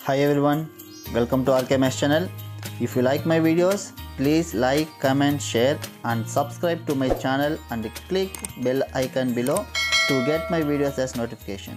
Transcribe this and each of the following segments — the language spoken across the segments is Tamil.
Hi everyone, welcome to RKMS channel. If you like my videos, please like, comment, share and subscribe to my channel and click bell icon below to get my videos as notification.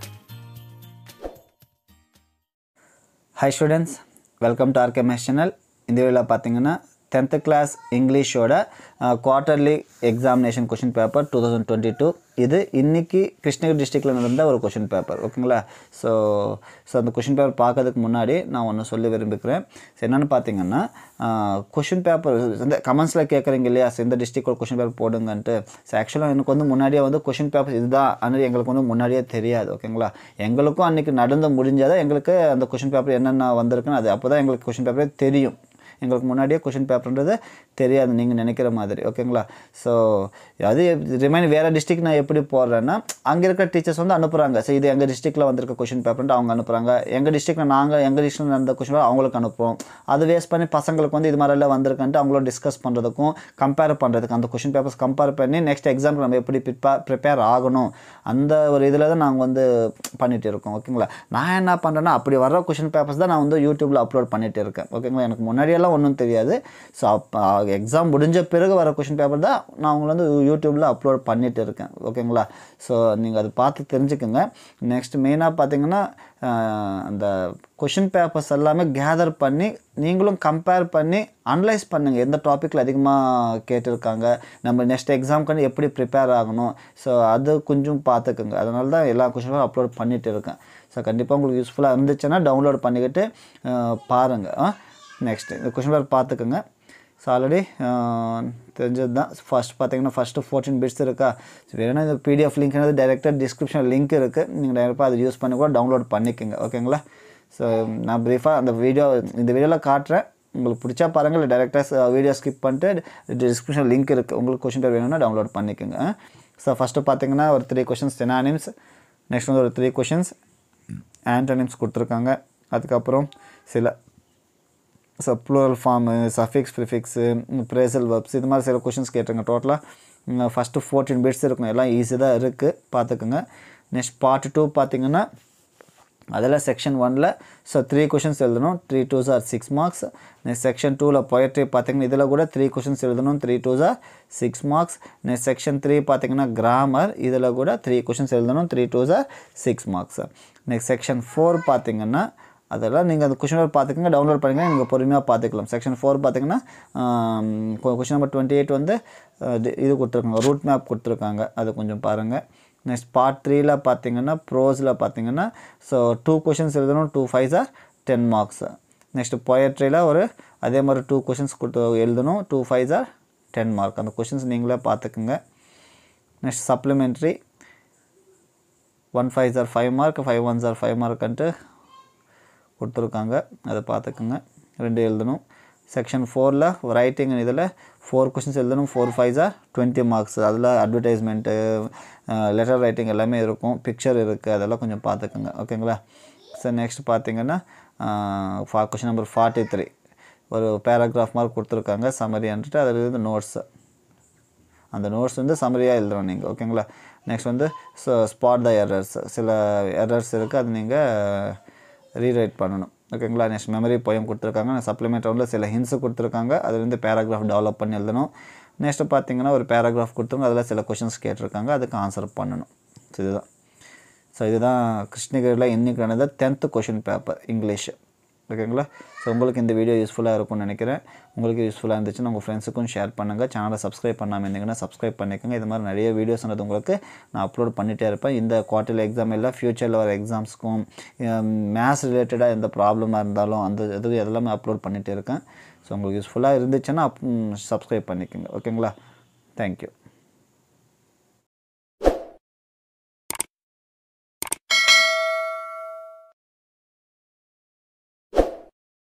Hi students welcome to RKMS channel இந்த வீடியோவில் பார்த்தீங்கன்னா டென்த்து கிளாஸ் இங்கிலீஷோட quarterly examination question paper two thousand twenty two இது இன்றைக்கி கிருஷ்ணகிரி டிஸ்ட்ரிக்டில் நடந்த ஒரு கொஷின் பேப்பர் ஓகேங்களா ஸோ ஸோ அந்த கொஷின் பேப்பர் பார்க்கறதுக்கு முன்னாடி நான் ஒன்று சொல்ல விரும்பிக்கிறேன் ஸோ என்னென்னு பார்த்தீங்கன்னா கொஷின் பேப்பர் இந்த கமெண்ட்ஸில் கேட்குறீங்க இல்லையா ஸோ இந்த டிஸ்ட்ரிக்டோட கொஷின் பேப்பர் போடுங்கன்ட்டு ஸோ ஆக்சுவலாக எனக்கு வந்து முன்னாடியே வந்து கொஷின் பேப்பர் இதுதான் ஆனால் எங்களுக்கு வந்து முன்னாடியே தெரியாது ஓகேங்களா எங்களுக்கும் அன்றைக்கி நடந்து முடிஞ்சாதான் எங்களுக்கு அந்த கொஷின் பேப்பர் என்னென்ன வந்திருக்குன்னு அது அப்போ தான் எங்களுக்கு கொஷின் பேப்பரே தெரியும் எங்களுக்கு முன்னாடியே கொஷின் பேப்பர்ன்றது தெரியாது நீங்கள் நினைக்கிற மாதிரி ஓகேங்களா ஸோ அது ரிமைன் வேறு டிஸ்ட்ரிக் நான் எப்படி போடுறேன்னா அங்கே இருக்கிற டீச்சர்ஸ் வந்து அனுப்புகிறாங்க ஸோ இது எங்கள் டிஸ்ட்ரிக்டில் வந்திருக்க கொஷின் பேப்பர்ன்ட்டு அவங்க அனுப்புகிறாங்க எங்கள் டிஸ்ட்ரிக்டில் நாங்கள் எங்கள் டிஸ்ட்ரிக்டில் நடந்த கொஷின் பேப்பர் அவங்களுக்கு அனுப்புவோம் அது வேஸ்ட் பண்ணி பசங்களுக்கு வந்து இது மாதிரிலாம் வந்திருக்குன்ட்டு அவங்களோட டிஸ்கஸ் பண்ணுறதுக்கும் கம்பேர் பண்ணுறதுக்கு அந்த கொஷின் பேப்பர்ஸ் கம்பேர் பண்ணி நெக்ஸ்ட் எக்ஸாமுக்கு நம்ம எப்படி ப்ரிப்பேர் ப்ரிப்பேர் ஆகணும் அந்த ஒரு இதில் தான் நாங்கள் வந்து பண்ணிகிட்டு இருக்கோம் ஓகேங்களா நான் என்ன பண்ணுறேன்னா அப்படி வர கொஷின் பேப்பர்ஸ் தான் நான் வந்து யூடியூப்பில் அப்லோட் பண்ணிகிட்டு இருக்கேன் ஓகேங்களா எனக்கு முன்னாடியெல்லாம் ஒன்றும் தெரியாது ஸோ அப்போ எக்ஸாம் முடிஞ்ச பிறகு வர கொஷின் பேப்பர் தான் நான் உங்களை வந்து யூடியூப்பில் அப்லோட் பண்ணிகிட்டு இருக்கேன் ஓகேங்களா ஸோ நீங்கள் அதை பார்த்து தெரிஞ்சுக்கோங்க நெக்ஸ்ட் மெயினாக பார்த்தீங்கன்னா அந்த கொஷின் பேப்பர்ஸ் எல்லாமே கேதர் பண்ணி நீங்களும் கம்பேர் பண்ணி அனலைஸ் பண்ணுங்கள் எந்த டாப்பிக்கில் அதிகமாக கேட்டிருக்காங்க நம்ம நெக்ஸ்ட் எக்ஸாமுக்கு எப்படி ப்ரிப்பேர் ஆகணும் ஸோ அது கொஞ்சம் பார்த்துக்குங்க அதனால தான் எல்லா கொஷினும் அப்லோட் பண்ணிகிட்டு இருக்கேன் ஸோ கண்டிப்பாக உங்களுக்கு யூஸ்ஃபுல்லாக இருந்துச்சுன்னா டவுன்லோட் பண்ணிக்கிட்டு பாருங்கள் நெக்ஸ்ட்டு இந்த கொஷின் பேப்பர் பார்த்துக்குங்க ஸோ ஆல்ரெடி தெரிஞ்சது தான் ஃபஸ்ட் பார்த்தீங்கன்னா ஃபஸ்ட்டு ஃபோர்டீன் பிட்ஸ் இருக்கா ஸோ வேணும்னா இந்த பிடிஎஃப் லிங்க்னது டேரெக்டாக டிஸ்கிரிப்ஷன் லிங்க் இருக்குது நீங்கள் டேரெக்டாக அதை யூஸ் பண்ணி கூட டவுன்லோட் பண்ணிக்கோங்க ஓகேங்களா ஸோ நான் ப்ரீஃபாக அந்த வீடியோ இந்த வீடியோவில் காட்டுறேன் உங்களுக்கு பிடிச்சா பாருங்கள் இல்லை டேரெக்டாக வீடியோ ஸ்கிப் பண்ணிட்டு டிஸ்கிரிப்ஷன் லிங்க் இருக்குது உங்களுக்கு கொஷின் பேர் வேணும்னா டவுன்லோட் பண்ணிக்கோங்க ஸோ ஃபஸ்ட்டு பார்த்தீங்கன்னா ஒரு த்ரீ கொஷின்ஸ் டெனானிம்ஸ் நெக்ஸ்ட் வந்து ஒரு த்ரீ கொஷின்ஸ் ஆன்டனிம்ஸ் கொடுத்துருக்காங்க அதுக்கப்புறம் சில so plural form suffix prefix phrasal verbs இது மாதிரி சில கொஷின்ஸ் கேட்டிருங்க டோட்டலாக ஃபஸ்ட்டு ஃபோர்டீன் பிட்ஸ் இருக்கும் எல்லாம் ஈஸி தான் இருக்குது பார்த்துக்குங்க நெக்ஸ்ட் பார்ட் டூ பார்த்தீங்கன்னா அதில் செக்ஷன் ஒனில் ஸோ த்ரீ கொஷின்ஸ் எழுதணும் three twos are six marks next section டூவில் பொயட்ரி பார்த்தீங்கன்னா இதில் கூட த்ரீ கொஷின்ஸ் எழுதணும் three twos are six marks next section three பார்த்தீங்கன்னா கிராமர் இதில் கூட த்ரீ கொஷின்ஸ் எழுதணும் three twos are six marks next section four பார்த்தீங்கன்னா அதெல்லாம் நீங்கள் அந்த கொஷின் நம்பர் பார்த்துக்கங்க டவுன்லோட் பண்ணிங்கன்னா நீங்கள் பொறுமையாக பார்த்துக்கலாம் செக்ஷன் ஃபோர் பார்த்தீங்கன்னா கொஷின் நம்பர் டுவெண்ட்டி எயிட் வந்து இது கொடுத்துருக்காங்க ரூட் மேப் கொடுத்துருக்காங்க அது கொஞ்சம் பாருங்கள் நெக்ஸ்ட் பார்ட் த்ரீயில் பார்த்தீங்கன்னா ப்ரோஸில் பார்த்தீங்கன்னா ஸோ டூ கொஷின்ஸ் எழுதணும் two fives are ten marks next பொயட்ரியில் ஒரு அதே மாதிரி டூ கொஷின்ஸ் கொடுத்து எழுதணும் two fives are ten mark அந்த கொஷின்ஸ் நீங்களே பார்த்துக்குங்க next supplementary one five are five mark five ones are five மார்க்குன்ட்டு கொடுத்துருக்காங்க அதை பார்த்துக்குங்க ரெண்டு எழுதணும் செக்ஷன் ஃபோரில் ரைட்டிங் இதில் ஃபோர் கொஷின்ஸ் எழுதணும் four fives are twenty marks அதில் அட்வர்டைஸ்மெண்ட்டு லெட்டர் ரைட்டிங் எல்லாமே இருக்கும் பிக்சர் இருக்குது அதெல்லாம் கொஞ்சம் பார்த்துக்குங்க ஓகேங்களா சார் நெக்ஸ்ட் பார்த்தீங்கன்னா ஃபா கொஷின் நம்பர் ஃபார்ட்டி த்ரீ ஒரு பேராகிராஃப் மாதிரி கொடுத்துருக்காங்க சமரின்ட்டு அதில் இருந்து நோட்ஸு அந்த நோட்ஸ் வந்து சமரியாக எழுதுறோம் நீங்கள் ஓகேங்களா நெக்ஸ்ட் வந்து ஸ்பாட் த எரர்ஸ் சில எரர்ஸ் இருக்குது அது நீங்கள் ரீரைட் பண்ணணும் ஓகேங்களா நெக்ஸ்ட் மெமரி போயம் கொடுத்துருக்காங்க சப்ளிமெண்ட் ரவுண்டில் சில ஹின்ஸு கொடுத்துருக்காங்க அதுலேருந்து பேராகிராஃப் டெவலப் பண்ணி எழுதணும் நெக்ஸ்ட்டு பார்த்தீங்கன்னா ஒரு பேராகிராஃப் கொடுத்துருங்க அதில் சில கொஷின்ஸ் கேட்டிருக்காங்க அதுக்கு ஆன்சர் பண்ணணும் ஸோ இதுதான் ஸோ இதுதான் கிருஷ்ணகிரியில் இன்றைக்கி நடந்த டென்த்து கொஷின் பேப்பர் இங்கிலீஷ் ஓகேங்களா ஸோ உங்களுக்கு இந்த வீடியோ யூஸ்ஃபுல்லாக இருக்கும்னு நினைக்கிறேன் உங்களுக்கு யூஸ்ஃபுல்லாக இருந்துச்சுன்னா உங்கள் ஃப்ரெண்ட்ஸுக்கும் ஷேர் பண்ணுங்கள் சேனலை சப்ஸ்கிரைப் பண்ணாமல் இருந்தீங்கன்னா சப்ஸ்கிரைப் பண்ணிக்கோங்க இது மாதிரி நிறைய வீடியோஸ்ன்றது உங்களுக்கு நான் அப்லோட் பண்ணிகிட்டே இருப்பேன் இந்த குவார்ட்டர்லி எக்ஸாம் இல்லை ஃப்யூச்சரில் வர எக்ஸாம்ஸ்க்கும் மேத்ஸ் ரிலேட்டடாக எந்த ப்ராப்ளமாக இருந்தாலும் அந்த இது எல்லாமே அப்லோட் பண்ணிகிட்டே இருக்கேன் ஸோ உங்களுக்கு யூஸ்ஃபுல்லாக இருந்துச்சுன்னா சப்ஸ்கிரைப் பண்ணிக்கோங்க ஓகேங்களா தேங்க்யூ